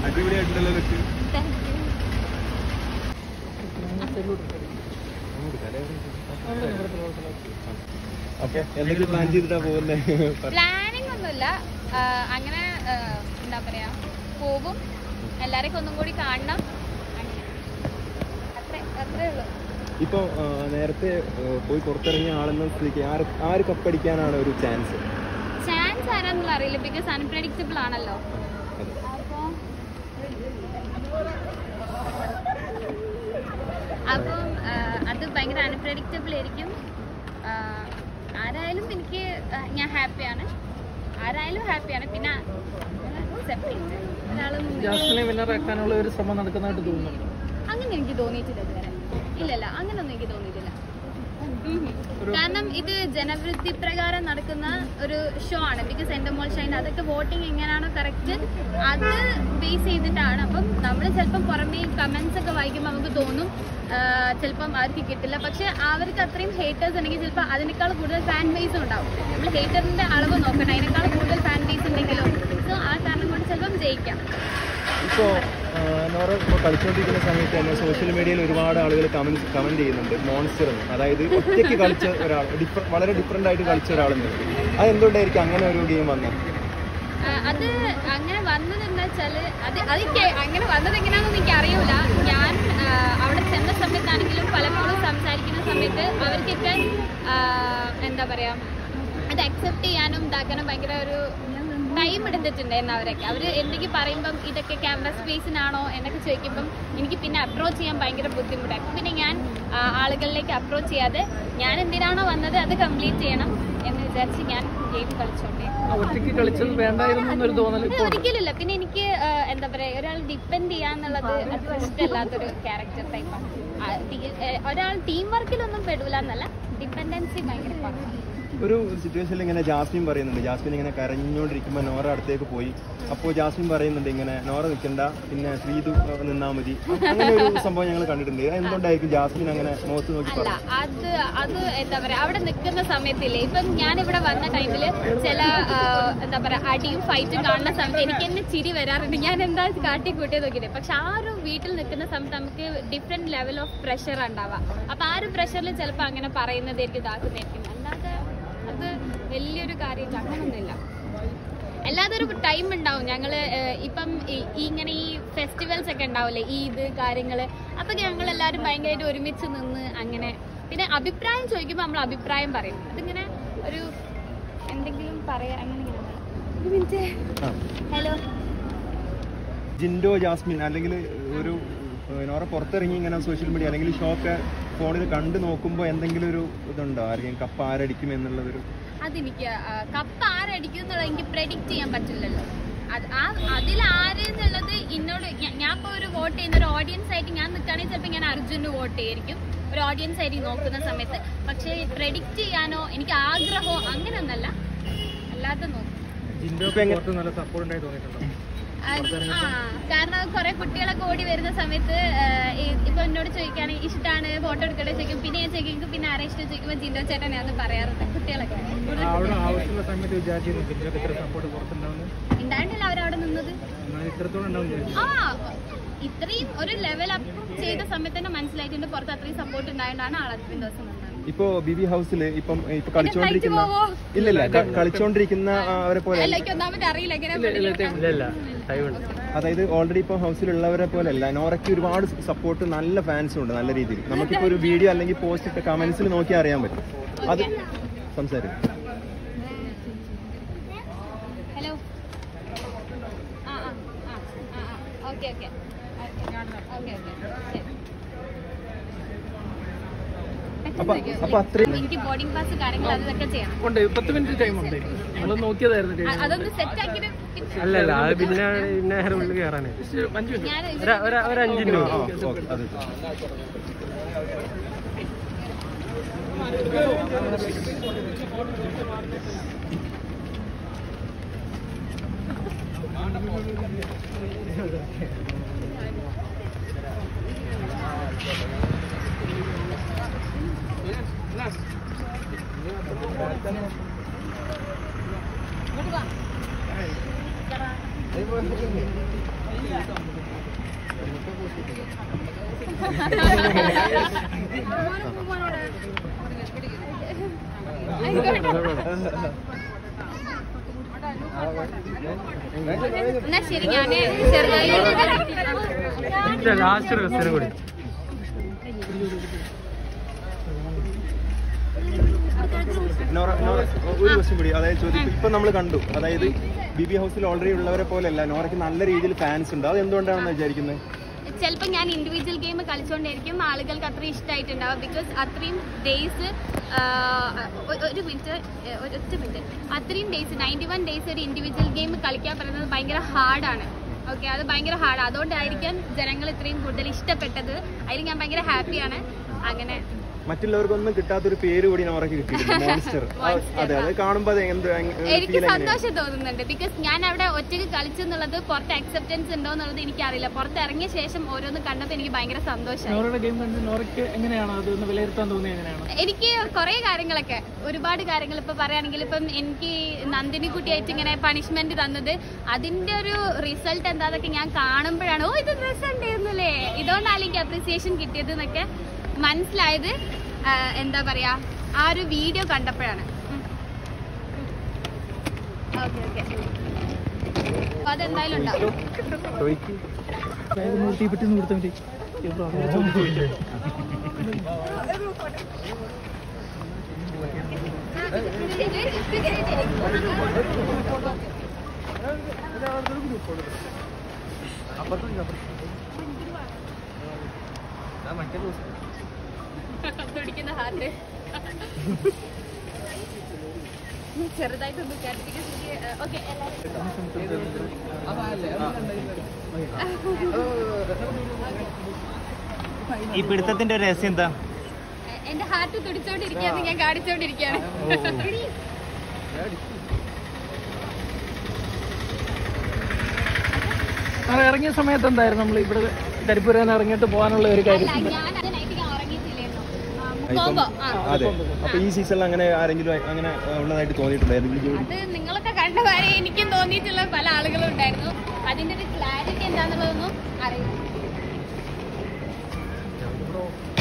അടിപൊളിയായിട്ടുള്ള look okay എന്തെങ്കിലും plan ചെയ്തിട്ടാ പോകുന്നത് പ്ലാനിങ് ഒന്നുമില്ല ആ, അങ്ങനെ ആ, എന്താ പറയാ പോകും എല്ലാരെയൊക്കെ ഒന്നും കൂടി കാണണം അങ്ങനെ അത്രേ അത്രേ ഉള്ളൂ ഇപ്പൊ ആ, നേരത്തെ ആ, പോയി പുറത്തിറങ്ങിയ ആളെന്ന സ്ഥിതിക്ക് ആര് ആര് കപ്പടിക്കാനാണ് ഒരു ചാൻസ് ചാൻസ് ആരാന്നുള്ള അറിയില്ല ബിക്കോസ് അൺപ്രഡിക്റ്റബിൾ ആണല്ലോ അപ്പോ അപ്പം ആ, അത് ഭയങ്കര അൺപ്രഡിക്റ്റബിൾ ആയിരിക്കും ആ, ആരായാലും എനിക്ക് ആ, ഞാൻ ഹാപ്പിയാണ് ആരായാലും ഹാപ്പിയാണ് പിന്നെ സെപ്പറേറ്റ് ഒരാളൊന്നും ജാസ്മിനെ വിന്നറാക്കാനുള്ള ഒരു ശ്രമം നടക്കുന്നതായിട്ട് തോന്നുന്നുണ്ട് അങ്ങനെ എനിക്ക് തോന്നിയിട്ടില്ല ഇതുവരെ ഇല്ലല്ല അങ്ങനൊന്നും എനിക്ക് തോന്നിയിട്ടില്ല ഉം ഉം. കാരണം ഇത് ജനവൃത്തി പ്രകാരം നടക്കുന്ന ഒരു ഷോ ആണ് ബിക്കോസ് എൻ്റെ മോൾ ഷൈൻ അതൊക്കെ വോട്ടിംഗ് എങ്ങനെയാണോ കറക്റ്റ് അത് ബേസ് ചെയ്തിട്ടാണ് അപ്പം നമ്മൾ ചിലപ്പം പുറമേ കമന്റ്സ് ഒക്കെ വായിക്കുമ്പോൾ നമുക്ക് തോന്നും ചിലപ്പം അവർക്ക് കിട്ടില്ല പക്ഷെ അവർക്ക് അത്രയും ഹേറ്റേഴ്സ് ഉണ്ടെങ്കിൽ ചിലപ്പോൾ അതിനേക്കാൾ കൂടുതൽ ഫാൻ ബേസും ഉണ്ടാവും നമ്മൾ ഹേറ്ററിന്റെ അളവ് നോക്കണം അതിനേക്കാൾ കൂടുതൽ ഫാൻ ബേസ് ഉണ്ടെങ്കിലോ സോ ആ കാരണം കൊണ്ട് ചിലപ്പം ജയിക്കാം ഇപ്പോ ആ, നോറ ഇപ്പോൾ കളിച്ചുകൊണ്ടിരിക്കുന്ന സമയത്ത് തന്നെ സോഷ്യൽ മീഡിയയിൽ ഒരുപാട് ആളുകൾ കമന്റ് കമന്റ് ചെയ്യുന്നുണ്ട് മോൺസ്റ്റർ എന്ന് അതായത് ഒറ്റയ്ക്ക് കളിച്ച ഒരാൾ ഡിഫ- വളരെ ഡിഫറെന്റ് ആയിട്ട് കളിച്ച ഒരാളെന്ന് അത് എന്തുകൊണ്ടായിരിക്കും അങ്ങനെ ഒരു ഗെയിം വന്നത് ആ, അത് അങ്ങനെ വന്നതെന്ന് വെച്ചാല് അത് അതെനിക്ക് അങ്ങനെ വന്നത് എങ്ങനെയാണെന്ന് എനിക്ക് അറിയൂല ഞാൻ ആ, അവിടെ ചെന്ന സമയത്താണെങ്കിലും പലപ്പോഴും സംസാരിക്കുന്ന സമയത്ത് അവർക്കൊക്കെ ആ, എന്താ പറയാ അത് അക്സെപ്റ്റ് ചെയ്യാനും ഇതാക്കാനും ഭയങ്കര ഒരു ടൈം എടുത്തിട്ടുണ്ടായിരുന്നു അവരൊക്കെ അവർ എന്തെങ്കിലും പറയുമ്പം ഇതൊക്കെ ക്യാമറ സ്പേസിനാണോ എന്നൊക്കെ ചോദിക്കുമ്പം എനിക്ക് പിന്നെ അപ്രോച്ച് ചെയ്യാൻ ഭയങ്കര ബുദ്ധിമുട്ടായി അപ്പം പിന്നെ ഞാൻ ആ, ആളുകളിലേക്ക് അപ്രോച്ച് ചെയ്യാതെ ഞാൻ എന്തിനാണോ വന്നത് അത് കംപ്ലീറ്റ് ചെയ്യണം എന്ന് വിചാരിച്ച് ഞാൻ ഗെയിം കളിച്ചോണ്ടേ ആ ഒറ്റയ്ക്ക് കളിച്ചത് വേണ്ടായിരുന്നു എന്നൊരു തോന്നൽ അത് ഇപ്പോൾ ഉണ്ട്. ഒരിക്കലില്ല പിന്നെ എനിക്ക് ആ, എന്താ പറയാ ഒരാൾ ഡിപ്പെൻഡ് ചെയ്യാന്നുള്ളത് അത്ര ഇഷ്ടമല്ലാത്തൊരു ക്യാരക്ടർ ടൈപ്പാണ് ഒരാൾ ടീം വർക്കിലൊന്നും പെടൂല എന്നല്ല ഡിപ്പെൻഡൻസി ഭയങ്കര കുറവാണ് ഒരു സിറ്റുവേഷനിൽ ഇങ്ങനെ ജാസ്മിൻ പറയുന്നുണ്ട് ജാസ്മിൻ ഇങ്ങനെ കരഞ്ഞുകൊണ്ടിരിക്കുമ്പോൾ നോറ അടുത്തേക്ക് പോയി അപ്പോൾ ജാസ്മിൻ പറയുന്നുണ്ട് ഇങ്ങനെ നോറ നിൽക്കണ്ട പിന്നെ ശ്രീതു നിന്നാ മതി അങ്ങനെ ഒരു സംഭവം ഞങ്ങൾ കണ്ടിട്ടുണ്ട് അത് എന്തുകൊണ്ടായിരിക്കും ജാസ്മിൻ അങ്ങനെ മുഖത്ത് നോക്കി അല്ല പറഞ്ഞു അത് അത് എന്താ പറയാ അവിടെ നിൽക്കുന്ന സമയത്തില്ലേ ഇപ്പം ഞാൻ ഇവിടെ വന്ന ടൈമില് ചില ആ, എന്താ പറയാ അടിയും ഫൈറ്റും കാണുന്ന സമയത്ത് എനിക്ക് എന്നെ ചിരി വരാറുണ്ട് ഞാൻ എന്താ കാട്ടി കൂട്ടിയത് നോക്കിയിട്ട് പക്ഷെ ആ ഒരു വീട്ടിൽ നിൽക്കുന്ന സമയത്ത് നമുക്ക് ഡിഫറെന്റ് ലെവൽ ഓഫ് പ്രഷർ ഉണ്ടാവാം അപ്പൊ ആ ഒരു പ്രഷറിൽ ചിലപ്പോൾ അങ്ങനെ പറയുന്നതായിരിക്കും ഇതാക്കുന്നതായിരിക്കും അല്ലാതെ അത് വലിയൊരു കാര്യമില്ല അങ്ങനൊന്നുമില്ല അല്ലാതെ ഒരു ടൈം ഉണ്ടാവും ഞങ്ങള് ഏഹ്, ഇപ്പം ഈ- ഈ ഇങ്ങനെ ഈ ഫെസ്റ്റിവൽസ് ഒക്കെ ഉണ്ടാവില്ലേ ഈദ് കാര്യങ്ങള് അപ്പൊ ഞങ്ങൾ എല്ലാവരും ഭയങ്കരമായിട്ട് ഒരുമിച്ച് നിന്ന് അങ്ങനെ പിന്നെ അഭിപ്രായം ചോദിക്കുമ്പോൾ നമ്മൾ അഭിപ്രായം പറയും അതിങ്ങനെ ഒരു എന്തെങ്കിലും പറയാ അങ്ങനെ ഇങ്ങനെ ഒരു മിനിറ്റ് ആ. ഹലോ ജിൻഡോ ജാസ്മിൻ അല്ലെങ്കിൽ ഒരു ഏഹ്, നോറ പുറത്തിറങ്ങി ഇങ്ങനെ സോഷ്യൽ മീഡിയ അല്ലെങ്കിൽ ഷോ ഒക്കെ ഫോണിൽ കണ്ടു നോക്കുമ്പോൾ എന്തെങ്കിലും ഒരു ഇതുണ്ടോ ആരെങ്കിലും കപ്പ് ആരടിക്കും എന്നുള്ളതൊരു അതെനിക്ക് ആ, കപ്പ് ആരടിക്കും എന്നുള്ളത് എനിക്ക് പ്രെഡിക്റ്റ് ചെയ്യാൻ പറ്റില്ലല്ലോ അത് ആ അതിൽ ആര് എന്നുള്ളത് എന്നോട് ഞാ- ഞാൻ ഇപ്പോൾ ഒരു വോട്ട് ചെയ്യുന്ന ഒരു ഓഡിയൻസ് ആയിട്ട് ഞാൻ നിൽക്കുകയാണെങ്കിൽ ചിലപ്പോൾ ഞാൻ അർജുന് വോട്ട് ചെയ്യായിരിക്കും ഒരു ഓഡിയൻസ് ആയിട്ട് നോക്കുന്ന സമയത്ത് പക്ഷേ പ്രെഡിക്റ്റ് ചെയ്യാനോ എനിക്ക് ആഗ്രഹമോ അങ്ങനെയൊന്നല്ല അല്ലാതെ നോക്കും ഇപ്പൊ എങ്ങനെ- നല്ല സപ്പോർട്ട് ഉണ്ടായി തോന്നിയിട്ടുണ്ടോ അത് ആ കാരണം കുറെ കുട്ടികളൊക്കെ ഓടി വരുന്ന സമയത്ത് ആ, ഈ- ഇപ്പൊ എന്നോട് ചോദിക്കുകയാണെങ്കിൽ ഇഷ്ടമാണ് ഫോട്ടോ എടുക്കട്ടെ ചോദിക്കും പിന്നെ ഞാൻ ചോദിക്കും "എനിക്ക് പിന്നെ ആരെ ഇഷ്ടം ചോദിക്കുമ്പോൾ ജിൻഡോ ചേട്ടനെയാന്ന് പറയാറുണ്ട് കുട്ടികളൊക്കെ അവിടെ ആവശ്യമുള്ള സമയത്ത് വിചാരിച്ചിരുന്നു ഇതിനൊക്കെ ഇത്ര സപ്പോർട്ട് പുറത്തുണ്ടാവുന്നു ഉണ്ടായിട്ടില്ല അവരവിടെ നിന്നത് എന്നാൽ ഇത്രത്തോളം ഉണ്ടാവും വിചാരിച്ചു ആ ഇത്രയും ഒരു ലെവൽ അപ്പ് ചെയ്ത സമയത്ത് തന്നെ മനസ്സിലായിട്ടുണ്ട് പുറത്ത് അത്രയും സപ്പോർട്ട് ഉണ്ടായതുകൊണ്ടാണ് ആൾ അത്രയും ദിവസം നിന്നത് ഇപ്പോ ബിബി ഹൗസിൽ ഇപ്പം ഇപ്പൊ കളിച്ചോണ്ടിരിക്കുന്ന പോവോ? ഇല്ലില്ല ക- കളിച്ചോണ്ടിരിക്കുന്ന ആ, അവരെ പോലെ അല്ല എനിക്ക് ഒന്നാമത് അറിയില്ല എങ്ങനെ ഇല്ല അതായത് ഓൾറെഡി ഇപ്പൊ ഹൗസിലുള്ളവരെ പോലെ അല്ല നോറയ്ക്ക് ഒരുപാട് സപ്പോർട്ട് നല്ല ഫാൻസും ഉണ്ട് നല്ല രീതിയിൽ നമുക്കിപ്പോ ഒരു വീഡിയോ അല്ലെങ്കിൽ പോസ്റ്റ് ഇട്ട കമന്റ്സിൽ നോക്കിയാൽ അറിയാൻ പറ്റും അത് സംസാരിക്കും ഹലോ ആ ആ ആ ആ ഓക്കെ ഓക്കെ ഓക്കെ ഓക്കെ ശരി അപ്പൊ അപ്പൊ അത്രയും എനിക്ക് ബോർഡിംഗ് പാസ് കാര്യങ്ങൾ അതൊക്കെ ചെയ്യണം ഉണ്ട് പത്ത് മിനിറ്റ് ടൈം ഉണ്ട് നമ്മൾ നോക്കിയതായിരുന്നു അ- അതൊന്ന് സെറ്റ് ആക്കിയിട്ട് അല്ലല്ല അത് പിന്നെ പിന്നെ ഉള്ളിൽ കയറാനേ ടൈം അഞ്ച് മിനിറ്റ് ഞാൻ ഒരു- ഒരു ഒരു അഞ്ച് ആ, മിനിറ്റ് ഓക്കെ അത് ഇങ്ങോട്ട് വാ. എന്നാ ശരി ഞാന് ചെറുതായി ലാസ്റ്റ് ഒരു ക്വസ്റ്റ്യൻ കൂടി നോറ നോറ ഒരു ക്വസ്റ്റ്യൻ കൂടി അതായത് ചോദിക്കും ഇപ്പൊ നമ്മൾ കണ്ടു അതായത് ബി ബി ഹൗസിൽ ഓൾറെഡി ഉള്ളവരെ പോലെയല്ല നോറയ്ക്ക് നല്ല രീതിയിൽ ഫാൻസ് ഉണ്ട് അത് എന്തുകൊണ്ടാണെന്ന് വിചാരിക്കുന്നത് ചിലപ്പോൾ ഞാൻ ഇൻഡിവിജ്വൽ ഗെയിം കളിച്ചുകൊണ്ടിരിക്കും ആളുകൾക്ക് അത്രയും ഇഷ്ടമായിട്ടുണ്ടാവും ബിക്കോസ് അത്രയും ഡേയ്സ് ഒരു മിനിറ്റ് ഒറ്റ മിനിറ്റ് അത്രയും ഡേയ്സ് നയൻറ്റി വൺ ഡേയ്സ് ഒരു ഇൻഡിവിജ്വൽ ഗെയിം കളിക്കാൻ പറയുന്നത് ഭയങ്കര ഹാർഡാണ് ഓക്കെ അത് ഭയങ്കര ഹാർഡ് അതുകൊണ്ടായിരിക്കാം ജനങ്ങൾ ഇത്രയും കൂടുതൽ ഇഷ്ടപ്പെട്ടത് അതിൽ ഞാൻ ഭയങ്കര ഹാപ്പിയാണ് അങ്ങനെ മറ്റുള്ളവർക്കൊന്നും കിട്ടാത്തൊരു പേര് കൂടി നോറയ്ക്ക് കിട്ടിയിട്ടുണ്ട് മോൺസ്റ്റർ അതെ അത് കാണുമ്പോൾ അത് എന്ത് എനിക്ക് ഫീൽ എങ്ങനെയാണ് സന്തോഷം തോന്നുന്നുണ്ട് ബിക്കോസ് ഞാൻ അവിടെ ഒറ്റയ്ക്ക് കളിച്ചെന്നുള്ളത് പുറത്ത് അക്സെപ്റ്റൻസ് ഉണ്ടോ എന്നുള്ളത് എനിക്കറിയില്ല പുറത്ത് ഇറങ്ങിയ ശേഷം ഓരോന്ന് കണ്ടപ്പോൾ എനിക്ക് ഭയങ്കര സന്തോഷമായി നോറയുടെ ഗെയിം കണ്ട് നോറയ്ക്ക് എങ്ങനെയാണ് അതൊന്ന് വിലയിരുത്താൻ തോന്നിയത് എങ്ങനെയാണ് എനിക്ക് കുറേ കാര്യങ്ങളൊക്കെ ഒരുപാട് കാര്യങ്ങൾ ഇപ്പൊ പറയുകയാണെങ്കിൽ ഇപ്പം എനിക്ക് നന്ദിനി കുട്ടിയായിട്ട് ഇങ്ങനെ പണിഷ്മെന്റ് തന്നത് അതിന്റെ ഒരു റിസൾട്ട് എന്താന്നൊക്കെ ഞാൻ കാണുമ്പോഴാണ് ഓ ഇത് രസമുണ്ടായിരുന്നല്ലേ ഇതുകൊണ്ടാണ് എനിക്ക് അപ്രിസിയേഷൻ കിട്ടിയത് എന്നൊക്കെ മനസ്സിലായത് ആ, എന്താ പറയാ ആ ഒരു വീഡിയോ കണ്ടപ്പോഴാണ് ഓക്കെ ഓക്കെ അപ്പൊ അതെന്തായാലും ഉണ്ടാവും ചോദിക്കും അതായത് മൂർത്തി പറ്റി കൊടുത്താൽ മതി ബ്രോ, അങ്ങനെ ചോദിച്ചു. തുടിക്കുന്ന ഹാർട്ട് ചെറുതായിട്ടൊന്ന് ഓക്കെ ഈ പിടുത്തത്തിന്റെ ഒരു രഹസ്യം എന്താ എന്റെ ഹാർട്ട് തുടിച്ചോണ്ടിരിക്കുകയാണ് ഞാൻ കാണിച്ചോണ്ടിരിക്കുകയാണ് ആ ഇറങ്ങിയ സമയത്ത് എന്തായിരുന്നു നമ്മൾ ഇവിടെ കരിപ്പൂരിൽ നിന്ന് ഇറങ്ങിയിട്ട് പോകാനുള്ള ഒരു കാര്യം അല്ല ഞാൻ അത് നൈറ്റ് ഞാൻ ഉറങ്ങിയിട്ടില്ലായിരുന്നു കോമ്പോ ആ അതെ അപ്പൊ ഈ സീസണിൽ അങ്ങനെ ആരെങ്കിലും അങ്ങനെ ഉള്ളതായിട്ട് തോന്നിയിട്ടുണ്ടായിരുന്നു ജോലി അത് നിങ്ങളൊക്കെ കണ്ട വരെ എനിക്കും തോന്നിയിട്ടുള്ള പല ആളുകളും ഉണ്ടായിരുന്നു അതിന്റെ ഒരു ക്ലാരിറ്റി എന്താണെന്നുള്ളതൊന്നും അറിയില്ല